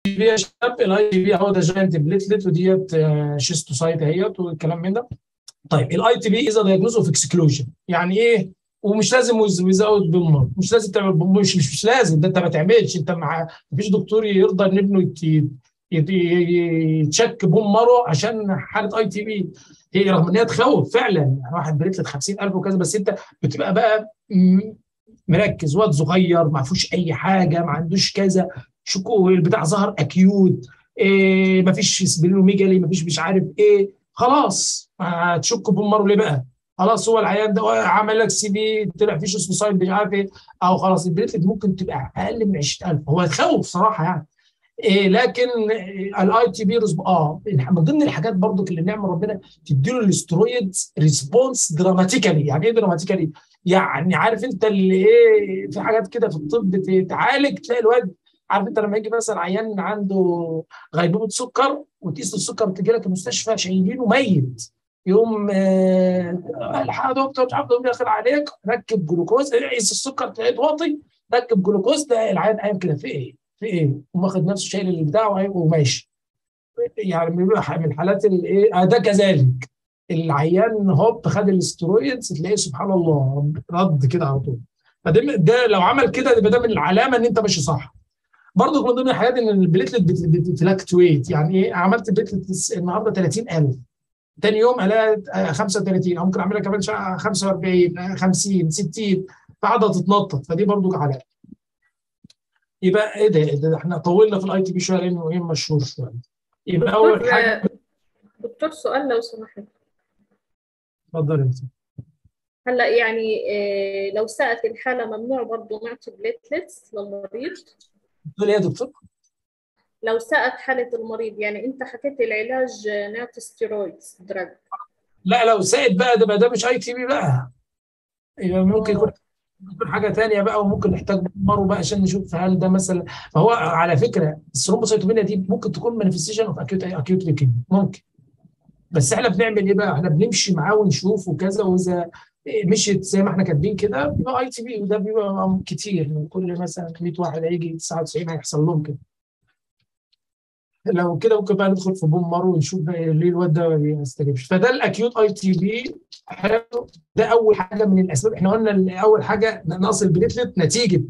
تي بي يا شباب الاي تي بي هو ده جاينت بليتلت وديت شيستوسايت اهيت والكلام من ده طيب الاي تي بي از دايجنوز اوف اكسكلوجن يعني ايه ومش لازم ويزاوت بومر مش لازم تعمل بومر مش, مش, مش لازم ده انت ما تعملش انت مع مفيش دكتور يرضى ان ابنه يتشك بومره عشان حاله اي تي بي هي رغم ان هي تخوف فعلا يعني واحد بريتلت 50000 وكذا بس انت بتبقى بقى مركز واد صغير ما فيهوش اي حاجه ما عندوش كذا شكو البتاع ظهر اكيوت إيه ما فيش سبلينوميجالي ما فيش مش عارف ايه خلاص هتشك بومره ليه بقى؟ خلاص هو العيان ده عمل لك سي بي طلع فيه سوسايد مش عارف ايه او خلاص البريتلت ممكن تبقى اقل من 20000 هو هتخوف صراحه يعني إيه لكن الاي تي بي اه من ضمن الحاجات برضو اللي بنعمل ربنا تديله الاسترويد ريسبونس دراماتيكالي يعني ايه دراماتيكالي؟ يعني عارف انت اللي ايه في حاجات كده في الطب تعالج تلاقي الواد عارف انت لما يجي مثلا عيان عنده غيبوبه سكر وتقيس السكر تجي لك المستشفى شايلينه ميت يوم الحق يا دكتور مش عارف داخل عليك ركب جلوكوز قيس السكر تلاقيه واطي ركب جلوكوز ده العيان قايم كده في ايه؟ في ايه؟ واخد نفسه شايل البتاع وماشي يعني من الحالات الايه ده كذلك العيان هوب خد الاسترويدز تلاقيه سبحان الله رد كده على طول فده ده لو عمل كده يبقى ده من العلامه ان انت ماشي صح برضه من ضمن الحاجات ان البليتلت بتفلكتويت يعني ايه عملت بليتلت النهارده 30000 تاني يوم الاقي 35 او ممكن اعملها كمان 45 50 60 فقاعده تتنطط فدي برضه علامه يبقى ايه ده, ده احنا طولنا في الاي تي بي شويه لانه ايه مشهور شويه يبقى اول حاجه دكتور سؤال لو سمحت اتفضل انت هلا يعني إيه لو ساءت الحاله ممنوع برضه نعطي بليتلتس للمريض بتقول ايه يا دكتور؟ لو ساءت حاله المريض يعني انت حكيت العلاج نعطي ستيرويدز دراج لا لو ساءت بقى ده بقى ده مش اي تي بي بقى يبقى ممكن يكون يكون حاجه ثانيه بقى وممكن نحتاج مره بقى عشان نشوف هل ده مثلا فهو على فكره الثرومبوسيتوبينيا دي ممكن تكون مانيفستيشن اوف اكيوت اكيوت ليكيميا ممكن بس احنا بنعمل ايه بقى؟ احنا بنمشي معاه ونشوف وكذا واذا مشيت زي ما احنا كاتبين كده بيبقى اي تي بي وده بيبقى كتير من كل مثلا 100 واحد هيجي 99 هيحصل لهم كده. لو كده ممكن بقى ندخل في بوم مارو ونشوف بقى ليه الواد ده ما بيستجيبش فده الاكيوت اي تي بي ده اول حاجه من الاسباب احنا قلنا اول حاجه نقص البليتلت نتيجه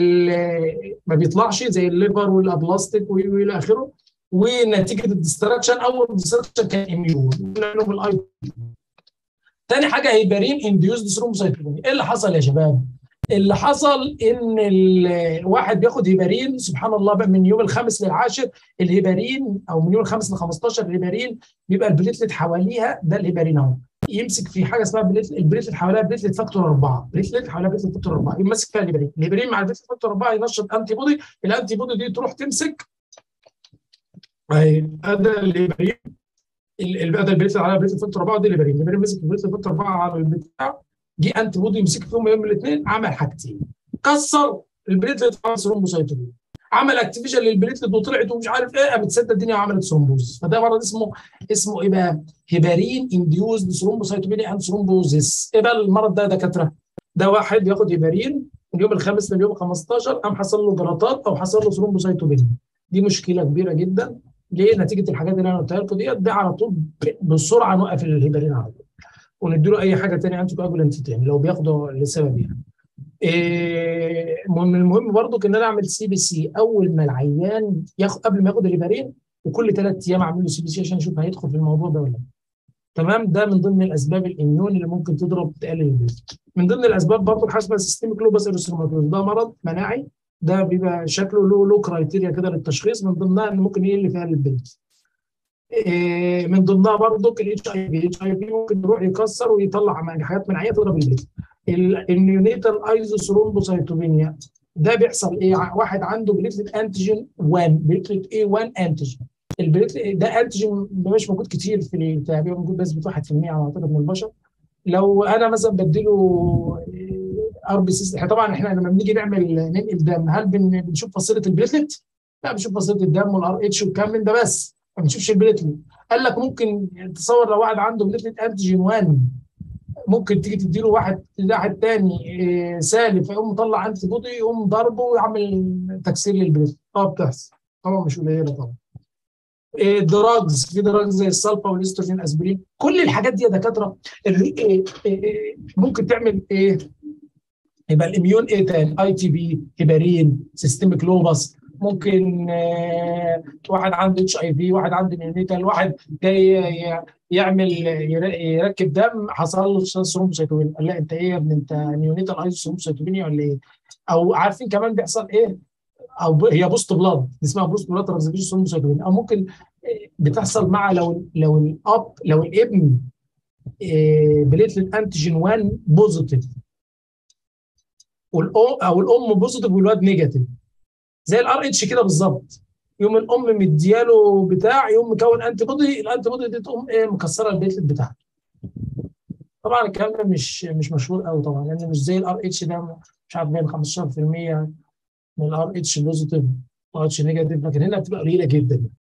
ما بيطلعش زي الليفر والابلاستيك والى اخره ونتيجه الديستراكشن او الديستراكشن كان اميون لهم الاي تاني حاجه هيبارين انديوزد ثرومبوسايتوبينيا ايه اللي حصل يا شباب؟ اللي حصل ان الواحد بياخد هيبارين سبحان الله بقى من يوم الخامس للعاشر الهيبارين او من يوم الخامس ل 15 الهيبارين بيبقى البليتلت حواليها ده الهيبارين اهو يمسك في حاجه اسمها بليتلت البليتلت حواليها بليتلت فاكتور 4 بليتلت حواليها بليتلت فاكتور 4 يمسك فيها الهيبارين الهيبارين مع البليتلت فاكتور 4 ينشط انتي بودي الانتي بودي دي تروح تمسك اهي ده الهيبارين ده البليتلت على بليتلت فاكتور 4 دي الهيبارين الهيبارين مسك البليتلت فاكتور 4 على البتاع جه انتي بودي يمسك فيهم يوم الاثنين عمل حاجتين كسر البليتلت ثرومبوسايتوبينيا عمل اكتيفيشن للبليتلت وطلعت ومش عارف ايه قامت سد الدنيا وعملت ثرومبوز فده مرض اسمه اسمه ايه بقى؟ هيبارين انديوزد ثرومبوسايتوبينيا اند ثرومبوزيس ايه بقى المرض ده دكاتره؟ ده واحد بياخد هيبارين من يوم الخامس لليوم 15 قام حصل له جلطات او حصل له ثرومبوسايتوبينيا دي مشكله كبيره جدا ليه؟ نتيجه الحاجات اللي انا قلتها لكم ديت ده على طول بسرعه نوقف الهيبارين على طول ونديله اي حاجه ثانيه انتي كواجولانت تاني لو بياخده لسبب يعني. إيه من المهم برضو ان انا اعمل سي بي سي اول ما العيان ياخد قبل ما ياخد الهيبارين وكل ثلاث ايام اعمل له سي بي سي عشان اشوف هيدخل في الموضوع ده ولا لا. تمام ده من ضمن الاسباب الاميون اللي ممكن تضرب تقلل البيت. من ضمن الاسباب برضو حاجه اسمها سيستميك لوبس اريثروماتوز ده مرض مناعي ده بيبقى شكله له له كرايتيريا كده للتشخيص من ضمنها ان ممكن يقل فيها البنت. إيه من ضمنها برضو الاتش اي في الاتش اي في ممكن يروح يكسر ويطلع حاجات مناعيه تضرب البيت. النيونيتال ايزوثرومبوسايتوبينيا ده بيحصل ايه؟ واحد عنده بليتلت انتيجين 1 بليتلت اي 1 انتيجين البليتلت ده انتيجين مش موجود كتير في البتاع بيبقى موجود بس 1% على اعتقد من البشر لو انا مثلا بديله ار بي سي طبعا احنا لما بنيجي نعمل ننقل دم هل بنشوف فصيله البليتلت؟ لا بنشوف فصيله الدم والار اتش والكلام من ده بس ما بنشوفش البليتلت قال لك ممكن تصور لو واحد عنده بليتلت انتيجين 1 ممكن تيجي تديله واحد واحد تاني سالب فيقوم مطلع انتي بودي يقوم ضربه ويعمل تكسير للبليتلت اه بتحصل طبعا مش قليله طبعا دراجز في دراجز زي السلفا والاستروجين اسبرين كل الحاجات دي يا دكاتره ممكن تعمل ايه يبقى الاميون ايه تاني اي تي بي هيبارين سيستميك لوبس ممكن آه واحد عنده اتش اي في واحد عنده نيونيتال واحد جاي يعمل يركب دم حصل له ثرومبوسيتوبينيا قال لا انت ايه يا ابني انت نيونيتال ايزو ثرومبوسيتوبينيا ولا ايه؟ او عارفين كمان بيحصل ايه؟ او هي بوست بلاد اسمها بوست بلاد ترانزفيشن ثرومبوسيتوبينيا او ممكن بتحصل مع لو لو الاب لو الابن إيه بليتلت انتيجين 1 بوزيتيف والام او الام بوزيتيف والواد نيجاتيف زي الار اتش كده بالظبط يوم الام مدياله بتاع يوم مكون انتي بودي الانتي بودي دي تقوم ايه مكسره البليتلت بتاعته طبعا الكلام ده مش مش مشهور قوي طبعا لان مش زي الار اتش ده مش عارف باين 15% من الار اتش بوزيتيف وار اتش نيجاتيف لكن هنا بتبقى قليله جدا